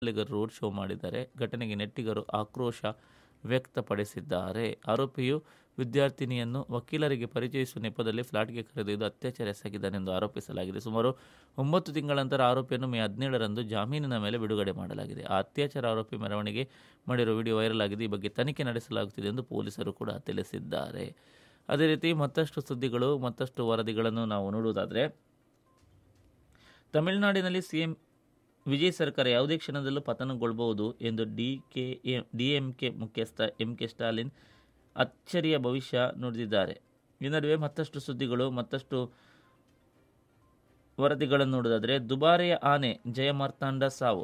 ಬೆಂಬಲಿಗರು road show ಮಾಡಿದ್ದಾರೆ ಘಟನೆಗೆ ನೆಟ್ಟಿಗರು ಆಕ್ರೋಶ ವ್ಯಕ್ತಪಡಿಸಿದ್ದಾರೆ ಆರೋಪಿಯು ವಿದ್ಯಾರ್ಥಿನಿಯನ್ನು ವಕೀಲರಿಗೆ ಪರಿಚಯಿಸುವ ನೆಪದಲ್ಲಿ ಫ್ಲಾಟ್ಗೆ ಕರೆದೊಯ್ದು ಅತ್ಯಾಚಾರ ಎಸಗಿದ್ದಾನೆಂದು ಆರೋಪಿಸಲಾಗಿದೆ ಸುಮಾರು ಒಂಬತ್ತು ತಿಂಗಳ ನಂತರ ಆರೋಪಿಯನ್ನು ಮೇ ಹದಿನೇಳರಂದು ಜಾಮೀನಿನ ಮೇಲೆ ಬಿಡುಗಡೆ ಮಾಡಲಾಗಿದೆ ಆ ಅತ್ಯಾಚಾರ ಆರೋಪಿ ಮೆರವಣಿಗೆ ಮಾಡಿರುವ ವಿಡಿಯೋ ವೈರಲ್ ಆಗಿದೆ ಈ ಬಗ್ಗೆ ತನಿಖೆ ನಡೆಸಲಾಗುತ್ತಿದೆ ಎಂದು ಪೊಲೀಸರು ಕೂಡ ತಿಳಿಸಿದ್ದಾರೆ ಅದೇ ರೀತಿ ಮತ್ತಷ್ಟು ಸುದ್ದಿಗಳು ಮತ್ತಷ್ಟು ವರದಿಗಳನ್ನು ನಾವು ನೋಡುವುದಾದರೆ ತಮಿಳುನಾಡಿನಲ್ಲಿ ಸಿಎಂ ವಿಜಯ್ ಸರ್ಕಾರ ಯಾವುದೇ ಕ್ಷಣದಲ್ಲೂ ಪತನಗೊಳ್ಳಬಹುದು ಎಂದು D K D M K ಮುಖ್ಯಸ್ಥ ಎಂ ಕೆ ಸ್ಟಾಲಿನ್ ಅಚ್ಚರಿಯ ಭವಿಷ್ಯ ನುಡಿದಿದ್ದಾರೆ ಈ ನಡುವೆ ಮತ್ತಷ್ಟು ಸುದ್ದಿಗಳು ಮತ್ತಷ್ಟು ವರದಿಗಳನ್ನು ನೋಡೋದಾದರೆ ದುಬಾರೆಯ ಆನೆ ಜಯಮಾರ್ತಾಂಡ ಸಾವು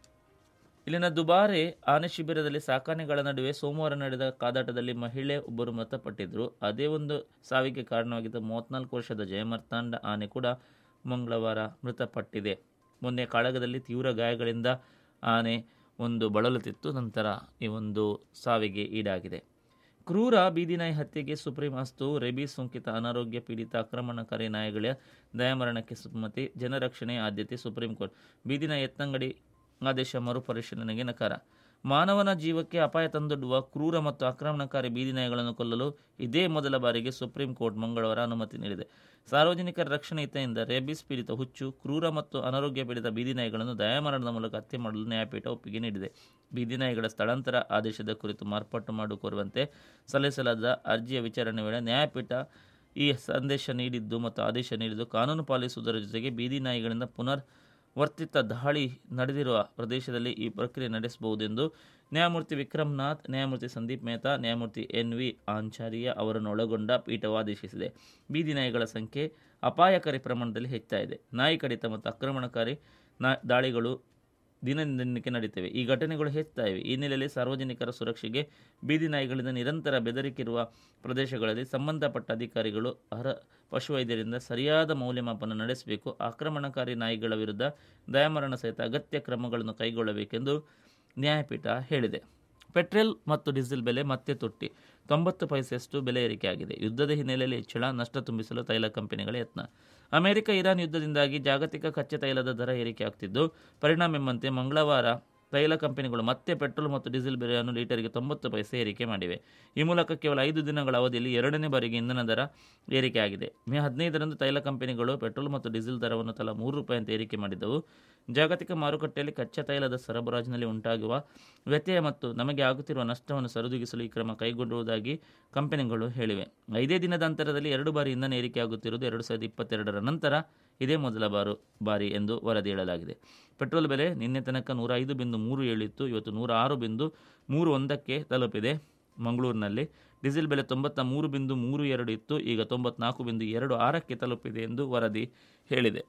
ಇಲ್ಲಿನ ದುಬಾರೆ ಆನೆ ಶಿಬಿರದಲ್ಲಿ ಸಾಕಾನೆಗಳ ನಡುವೆ ಸೋಮವಾರ ನಡೆದ ಕಾದಾಟದಲ್ಲಿ ಮಹಿಳೆ ಒಬ್ಬರು ಮೃತಪಟ್ಟಿದ್ದರು ಅದೇ ಒಂದು ಸಾವಿಗೆ ಕಾರಣವಾಗಿದ್ದ ಮೂವತ್ನಾಲ್ಕು ವರ್ಷದ ಜಯಮಾರ್ತಾಂಡ ಆನೆ ಕೂಡ ಮಂಗಳವಾರ ಮೃತಪಟ್ಟಿದೆ ಮೊನ್ನೆ ಕಾಳಗದಲ್ಲಿ ತೀವ್ರ ಗಾಯಗಳಿಂದ ಆನೆ ಒಂದು ಬಳಲುತ್ತಿತ್ತು ನಂತರ ಈ ಒಂದು ಸಾವಿಗೆ ಈಡಾಗಿದೆ ಕ್ರೂರ ಬೀದಿನಾಯಿ ಹತ್ಯೆಗೆ ಸುಪ್ರೀಂ ಅಸ್ತು ರೆಬೀಸ್ ಸೋಂಕಿತ ಅನಾರೋಗ್ಯ ಪೀಡಿತ ಆಕ್ರಮಣಕಾರಿ ನಾಯಿಗಳ ದಯಾಮರಣಕ್ಕೆ ಸುಮ್ಮತಿ ಜನರಕ್ಷಣೆ ಆದ್ಯತೆ ಸುಪ್ರೀಂ ಕೋರ್ಟ್ ಬೀದಿನಾಯಿ ಎತ್ತಂಗಡಿ ಆದೇಶ ಮರುಪರಿಶೀಲನೆಗೆ ನಕಾರ ಮಾನವನ ಜೀವಕ್ಕೆ ಅಪಾಯ ತಂದೊಡ್ಡುವ ಕ್ರೂರ ಮತ್ತು ಆಕ್ರಮಣಕಾರಿ ಬೀದಿನಾಯಿಗಳನ್ನು ಕೊಲ್ಲಲು ಇದೇ ಮೊದಲ ಬಾರಿಗೆ ಸುಪ್ರೀಂ ಕೋರ್ಟ್ ಮಂಗಳವಾರ ಅನುಮತಿ ನೀಡಿದೆ ಸಾರ್ವಜನಿಕರ ರಕ್ಷಣೆ ಹಿತೆಯಿಂದ ರೇಬಿಸ್ ಪೀಡಿತ ಹುಚ್ಚು ಕ್ರೂರ ಮತ್ತು ಅನಾರೋಗ್ಯ ಪೀಡಿತ ಬೀದಿನಾಯಿಗಳನ್ನು ದಯಾಮರಣದ ಮೂಲಕ ಹತ್ಯೆ ಮಾಡಲು ನ್ಯಾಯಪೀಠ ಒಪ್ಪಿಗೆ ನೀಡಿದೆ ಬೀದಿನಾಯಿಗಳ ಸ್ಥಳಾಂತರ ಆದೇಶದ ಕುರಿತು ಮಾರ್ಪಾಟು ಮಾಡು ಕೋರುವಂತೆ ಸಲ್ಲಿಸಲಾದ ಅರ್ಜಿಯ ವಿಚಾರಣೆ ವೇಳೆ ನ್ಯಾಯಪೀಠ ಈ ಸಂದೇಶ ನೀಡಿದ್ದು ಮತ್ತು ಆದೇಶ ನೀಡಿದ್ದು ಕಾನೂನು ಪಾಲಿಸುವುದರ ಜೊತೆಗೆ ಬೀದಿನಾಯಿಗಳಿಂದ ಪುನರ್ ವರ್ತಿತ ದಾಳಿ ನಡೆದಿರುವ ಪ್ರದೇಶದಲ್ಲಿ ಈ ಪ್ರಕ್ರಿಯೆ ನಡೆಸಬಹುದೆಂದು ನ್ಯಾಯಮೂರ್ತಿ ವಿಕ್ರಮ್ನಾಥ್ ನ್ಯಾಯಮೂರ್ತಿ ಸಂದೀಪ್ ಮೆಹ್ತಾ ನ್ಯಾಯಮೂರ್ತಿ ಎನ್ ವಿ ಆಂಚಾರ್ಯ ಅವರನ್ನು ಒಳಗೊಂಡ ಪೀಠವು ಆದೇಶಿಸಿದೆ ಬೀದಿ ನಾಯಿಗಳ ಸಂಖ್ಯೆ ಅಪಾಯಕಾರಿ ಪ್ರಮಾಣದಲ್ಲಿ ಹೆಚ್ಚುತ್ತಾ ಇದೆ ನಾಯಿ ಕಡಿತ ಮತ್ತು ಆಕ್ರಮಣಕಾರಿ ನಾ ದಾಳಿಗಳು ದಿನದಿಂದ ದಿನಕ್ಕೆ ನಡೀತವೆ ಈ ಘಟನೆಗಳು ಹೆಚ್ಚುತ್ತಾ ಇವೆ ಈ ಹಿನ್ನೆಲೆಯಲ್ಲಿ ಸಾರ್ವಜನಿಕರ ಸುರಕ್ಷೆಗೆ ಬೀದಿ ನಾಯಿಗಳಿಂದ ನಿರಂತರ ಬೆದರಿಕಿರುವ ಪ್ರದೇಶಗಳಲ್ಲಿ ಸಂಬಂಧಪಟ್ಟ ಅಧಿಕಾರಿಗಳು ಅರ್ಹ ಪಶುವೈದ್ಯರಿಂದ ಸರಿಯಾದ ಮೌಲ್ಯಮಾಪನ ನಡೆಸಬೇಕು ಆಕ್ರಮಣಕಾರಿ ನಾಯಿಗಳ ವಿರುದ್ಧ ದಯಾಮರಣ ಸಹಿತ ಅಗತ್ಯ ಕ್ರಮಗಳನ್ನು ಕೈಗೊಳ್ಳಬೇಕೆಂದು ನ್ಯಾಯಪೀಠ ಹೇಳಿದೆ ಪೆಟ್ರೋಲ್ ಮತ್ತು ಡೀಸೆಲ್ ಬೆಲೆ ಮತ್ತೆ ತುಟ್ಟಿ ತೊಂಬತ್ತು ಪೈಸೆಯಷ್ಟು ಬೆಲೆ ಏರಿಕೆಯಾಗಿದೆ ಯುದ್ಧದ ಹಿನ್ನೆಲೆಯಲ್ಲಿ ಹೆಚ್ಚಳ ನಷ್ಟ ತುಂಬಿಸಲು ತೈಲ ಕಂಪನಿಗಳ ಯತ್ನ ಅಮೆರಿಕ ಇರಾನ್ ಯುದ್ಧದಿಂದಾಗಿ ಜಾಗತಿಕ ಕಚ್ಚಾ ತೈಲದ ದರ ಏರಿಕೆಯಾಗುತ್ತಿದ್ದು ಪರಿಣಾಮ ಎಂಬಂತೆ ಮಂಗಳವಾರ ತೈಲ ಕಂಪನಿಗಳು ಮತ್ತೆ ಪೆಟ್ರೋಲ್ ಮತ್ತು ಡೀಸೆಲ್ ಬೆಲೆಯನ್ನು ಲೀಟರ್ಗೆ ತೊಂಬತ್ತು ಪೈಸೆ ಏರಿಕೆ ಮಾಡಿವೆ ಈ ಮೂಲಕ ಕೇವಲ ಐದು ದಿನಗಳ ಅವಧಿಯಲ್ಲಿ ಎರಡನೇ ಬಾರಿಗೆ ಇಂಧನ ದರ ಏರಿಕೆಯಾಗಿದೆ ಮೇ ಹದಿನೈದರಂದು ತೈಲ ಕಂಪನಿಗಳು ಪೆಟ್ರೋಲ್ ಮತ್ತು ಡೀಸೆಲ್ ದರವನ್ನು ತಲಾ ಮೂರು ರೂಪಾಯಿ ಅಂತ ಏರಿಕೆ ಮಾಡಿದ್ದವು ಜಾಗತಿಕ ಮಾರುಕಟ್ಟೆಯಲ್ಲಿ ಕಚ್ಚಾ ತೈಲದ ಸರಬರಾಜಿನಲ್ಲಿ ಉಂಟಾಗುವ ವ್ಯತ್ಯಯ ಮತ್ತು ನಮಗೆ ಆಗುತ್ತಿರುವ ನಷ್ಟವನ್ನು ಸರಿದೂಗಿಸಲು ಈ ಕ್ರಮ ಕೈಗೊಂಡಿರುವುದಾಗಿ ಕಂಪನಿಗಳು ಹೇಳಿವೆ ಐದೇ ದಿನದ ಅಂತರದಲ್ಲಿ ಎರಡು ಬಾರಿ ಇಂಧನ ಏರಿಕೆಯಾಗುತ್ತಿರುವುದು ಎರಡು ಸಾವಿರದ ಇಪ್ಪತ್ತೆರಡರ ನಂತರ ಇದೇ ಮೊದಲ ಬಾರು ಬಾರಿ ಎಂದು ವರದಿ ಹೇಳಲಾಗಿದೆ ಪೆಟ್ರೋಲ್ ಬೆಲೆ ನಿನ್ನೆ ತನಕ ನೂರ ಐದು ಬಿಂದು ಮೂರು ಏಳಿತ್ತು ಇವತ್ತು ನೂರ ಆರು ಬಿಂದು ಮೂರು ಒಂದಕ್ಕೆ ತಲುಪಿದೆ ಮಂಗಳೂರಿನಲ್ಲಿ ಡೀಸೆಲ್ ಬೆಲೆ ತೊಂಬತ್ತ ಮೂರು ಬಿಂದು ಮೂರು ಎರಡು ಇತ್ತು ಈಗ ತೊಂಬತ್ನಾಲ್ಕು ಬಿಂದು ಎರಡು ಆರಕ್ಕೆ ತಲುಪಿದೆ ಎಂದು ವರದಿ ಹೇಳಿದೆ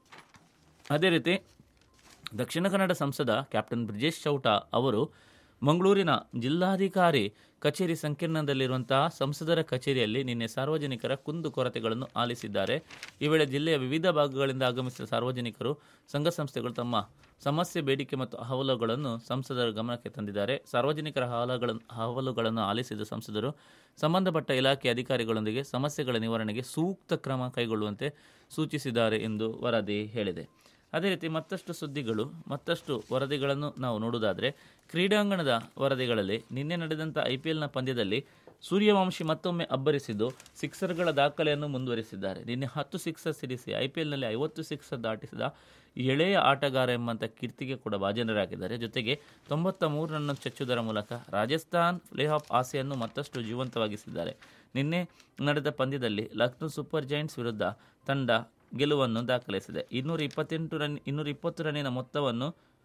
ಅದೇ ರೀತಿ ದಕ್ಷಿಣ ಕನ್ನಡ ಸಂಸದ ಕ್ಯಾಪ್ಟನ್ ಬ್ರಿಜೇಶ್ ಚೌಟ ಅವರು ಮಂಗಳೂರಿನ ಜಿಲ್ಲಾಧಿಕಾರಿ ಕಚೇರಿ ಸಂಕೀರ್ಣದಲ್ಲಿರುವಂತಹ ಸಂಸದರ ಕಚೇರಿಯಲ್ಲಿ ನಿನ್ನೆ ಸಾರ್ವಜನಿಕರ ಕುಂದು ಕೊರತೆಗಳನ್ನು ಆಲಿಸಿದ್ದಾರೆ ಈ ವೇಳೆ ಜಿಲ್ಲೆಯ ವಿವಿಧ ಭಾಗಗಳಿಂದ ಆಗಮಿಸಿದ ಸಾರ್ವಜನಿಕರು ಸಂಘ ಸಂಸ್ಥೆಗಳು ತಮ್ಮ ಸಮಸ್ಯೆ ಬೇಡಿಕೆ ಮತ್ತು ಅಹವಾಲುಗಳನ್ನು ಸಂಸದರ ಗಮನಕ್ಕೆ ತಂದಿದ್ದಾರೆ ಸಾರ್ವಜನಿಕರ ಅಹವಾಲುಗಳನ್ನು ಅಹವಾಲುಗಳನ್ನು ಆಲಿಸಿದ ಸಂಸದರು ಸಂಬಂಧಪಟ್ಟ ಇಲಾಖೆ ಅಧಿಕಾರಿಗಳೊಂದಿಗೆ ಸಮಸ್ಯೆಗಳ ನಿವಾರಣೆಗೆ ಸೂಕ್ತ ಕ್ರಮ ಕೈಗೊಳ್ಳುವಂತೆ ಸೂಚಿಸಿದ್ದಾರೆ ಎಂದು ವರದಿ ಹೇಳಿದೆ ಅದೇ ರೀತಿ ಮತ್ತಷ್ಟು ಸುದ್ದಿಗಳು ಮತ್ತಷ್ಟು ವರದಿಗಳನ್ನು ನಾವು ನೋಡುವುದಾದರೆ ಕ್ರೀಡಾಂಗಣದ ವರದಿಗಳಲ್ಲಿ ನಿನ್ನೆ ನಡೆದಂಥ ಐ ಪಿ ಎಲ್ನ ಪಂದ್ಯದಲ್ಲಿ ಸೂರ್ಯವಂಶಿ ಮತ್ತೊಮ್ಮೆ ಅಬ್ಬರಿಸಿದ್ದು ಸಿಕ್ಸರ್ಗಳ ದಾಖಲೆಯನ್ನು ಮುಂದುವರಿಸಿದ್ದಾರೆ ನಿನ್ನೆ ಹತ್ತು ಸಿಕ್ಸರ್ ಸಿಡಿಸಿ ಐ ಪಿ ಎಲ್ನಲ್ಲಿ ಐವತ್ತು ಸಿಕ್ಸರ್ ದಾಟಿಸಿದ ಎಳೆಯ ಆಟಗಾರ ಎಂಬಂಥ ಕೀರ್ತಿಗೆ ಕೂಡ ಭಾಜನರಾಗಿದ್ದಾರೆ ಜೊತೆಗೆ ತೊಂಬತ್ತ ಮೂರು ರನ್ ಚಚ್ಚುವುದರ ಮೂಲಕ ರಾಜಸ್ಥಾನ್ ಪ್ಲೇ ಆಫ್ ಆಸೆಯನ್ನು ಮತ್ತಷ್ಟು ಜೀವಂತವಾಗಿಸಿದ್ದಾರೆ ನಿನ್ನೆ ನಡೆದ ಪಂದ್ಯದಲ್ಲಿ ಲಕ್ನೋ ಸೂಪರ್ ಜೈಂಟ್ಸ್ ವಿರುದ್ಧ ತಂಡ ಗೆಲುವನ್ನು ದಾಖಲಿಸಿದೆ ಇನ್ನೂರ ಇಪ್ಪತ್ತೆಂಟು ರನ್ ಇನ್ನೂರ ಇಪ್ಪತ್ತು ರನ್ನಿನ ಮೊತ್ತವನ್ನು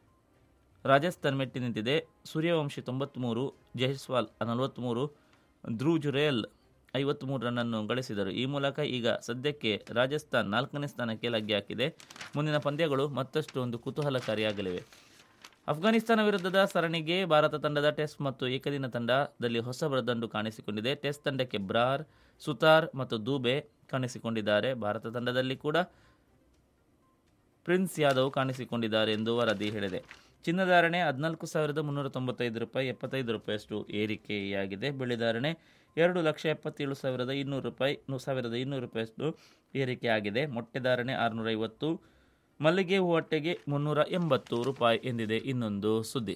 ರಾಜಸ್ಥಾನ್ ಮೆಟ್ಟಿ ನಿಂತಿದೆ ಸೂರ್ಯವಂಶಿ ತೊಂಬತ್ತ್ಮೂರು ಜೈಸ್ವಾಲ್ ನಲವತ್ತ್ಮೂರು ಧ್ರುವ್ ಜುರೇಲ್ ಐವತ್ತ್ಮೂರು ರನ್ನನ್ನು ಗಳಿಸಿದರು ಈ ಮೂಲಕ ಈಗ ಸದ್ಯಕ್ಕೆ ರಾಜಸ್ಥಾನ್ ನಾಲ್ಕನೇ ಸ್ಥಾನಕ್ಕೆ ಲಗ್ಗೆ ಹಾಕಿದೆ ಮುಂದಿನ ಪಂದ್ಯಗಳು ಮತ್ತಷ್ಟು ಒಂದು ಕುತೂಹಲಕಾರಿಯಾಗಲಿವೆ ಅಫ್ಘಾನಿಸ್ತಾನ ವಿರುದ್ಧದ ಸರಣಿಗೆ ಭಾರತ ತಂಡದ ಟೆಸ್ಟ್ ಮತ್ತು ಏಕದಿನ ತಂಡದಲ್ಲಿ ಹೊಸ ದಂಡು ಕಾಣಿಸಿಕೊಂಡಿದೆ ಟೆಸ್ಟ್ ತಂಡಕ್ಕೆ ಬ್ರಾರ್ ಸುತಾರ್ ಮತ್ತು ದೂಬೆ ಕಾಣಿಸಿಕೊಂಡಿದ್ದಾರೆ ಭಾರತ ತಂಡದಲ್ಲಿ ಕೂಡ ಪ್ರಿನ್ಸ್ ಯಾದವ್ ಕಾಣಿಸಿಕೊಂಡಿದ್ದಾರೆ ಎಂದು ವರದಿ ಹೇಳಿದೆ ಚಿನ್ನಧಾರಣೆ ಹದಿನಾಲ್ಕು ಸಾವಿರದ ಮುನ್ನೂರ ತೊಂಬತ್ತೈದು ರೂಪಾಯಿ ಎಪ್ಪತ್ತೈದು ರೂಪಾಯಿಯಷ್ಟು ಏರಿಕೆಯಾಗಿದೆ ಬೆಳೆಧಾರಣೆ ಎರಡು ಲಕ್ಷ ಎಪ್ಪತ್ತೇಳು ಸಾವಿರದ ಇನ್ನೂರು ರೂಪಾಯಿ ಸಾವಿರದ ಇನ್ನೂರು ರೂಪಾಯಿಯಷ್ಟು ಏರಿಕೆಯಾಗಿದೆ ಮೊಟ್ಟೆ ಧಾರಣೆ ಆರುನೂರ ಐವತ್ತು ಮಲ್ಲಿಗೆ ಹೂ ಅಟ್ಟೆಗೆ ಮುನ್ನೂರ ಎಂಬತ್ತು ರೂಪಾಯಿ ಎಂದಿದೆ ಇನ್ನೊಂದು ಸುದ್ದಿ